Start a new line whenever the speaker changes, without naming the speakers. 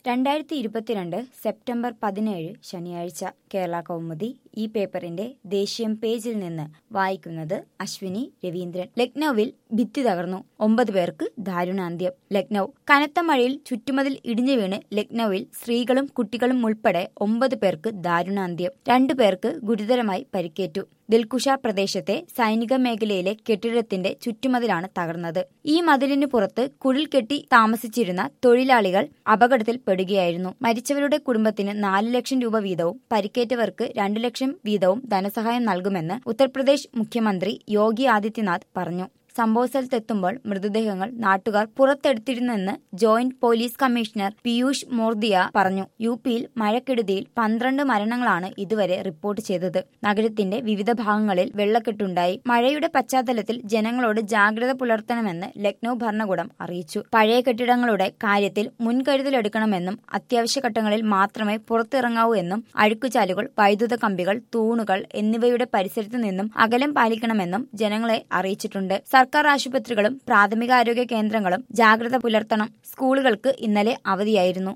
രണ്ടായിരത്തി ഇരുപത്തിരണ്ട് സെപ്റ്റംബർ പതിനേഴ് ശനിയാഴ്ച കേരള കൗമുദി ഈ പേപ്പറിന്റെ ദേശീയം പേജിൽ നിന്ന് വായിക്കുന്നത് അശ്വിനി രവീന്ദ്രൻ ലക്നൌവിൽ ഭിത്തി തകർന്നു ഒമ്പത് പേർക്ക് ദാരുണാന്ത്യം ലക്നൌ കനത്ത മഴയിൽ ചുറ്റുമതിൽ ഇടിഞ്ഞു വീണ് ലക്നൌവിൽ സ്ത്രീകളും കുട്ടികളും ഉൾപ്പെടെ ഒമ്പത് പേർക്ക് ദാരുണാന്ത്യം രണ്ടു പേർക്ക് ഗുരുതരമായി പരിക്കേറ്റു ദിൽകുഷ പ്രദേശത്തെ സൈനിക മേഖലയിലെ കെട്ടിടത്തിന്റെ ചുറ്റുമതിലാണ് തകർന്നത് ഈ മതിലിന് പുറത്ത് കുഴിൽ കെട്ടി താമസിച്ചിരുന്ന തൊഴിലാളികൾ അപകടത്തിൽ പെടുകയായിരുന്നു മരിച്ചവരുടെ കുടുംബത്തിന് നാല് ലക്ഷം രൂപ വീതവും പരിക്കേറ്റവർക്ക് രണ്ടു ലക്ഷം വീതവും ധനസഹായം നൽകുമെന്ന് ഉത്തർപ്രദേശ് മുഖ്യമന്ത്രി യോഗി ആദിത്യനാഥ് പറഞ്ഞു സംഭവസ്ഥലത്തെത്തുമ്പോൾ മൃതദേഹങ്ങൾ നാട്ടുകാർ പുറത്തെടുത്തിരുന്നെന്ന് joint police commissioner Piyush Mordia പറഞ്ഞു യു പിയിൽ മഴക്കെടുതിയിൽ പന്ത്രണ്ട് മരണങ്ങളാണ് ഇതുവരെ റിപ്പോർട്ട് ചെയ്തത് നഗരത്തിന്റെ വിവിധ ഭാഗങ്ങളിൽ വെള്ളക്കെട്ടുണ്ടായി മഴയുടെ പശ്ചാത്തലത്തിൽ ജനങ്ങളോട് ജാഗ്രത പുലർത്തണമെന്ന് ലക്നൌ ഭരണകൂടം അറിയിച്ചു പഴയ കെട്ടിടങ്ങളുടെ കാര്യത്തിൽ മുൻകരുതലെടുക്കണമെന്നും അത്യാവശ്യ ഘട്ടങ്ങളിൽ മാത്രമേ പുറത്തിറങ്ങാവൂ എന്നും അഴുക്കുചാലുകൾ വൈദ്യുത കമ്പികൾ തൂണുകൾ എന്നിവയുടെ പരിസരത്തു നിന്നും അകലം പാലിക്കണമെന്നും ജനങ്ങളെ അറിയിച്ചിട്ടുണ്ട് സർക്കാർ ആശുപത്രികളും പ്രാഥമികാരോഗ്യ കേന്ദ്രങ്ങളും ജാഗ്രത പുലർത്തണം സ്കൂളുകൾക്ക് ഇന്നലെ അവധിയായിരുന്നു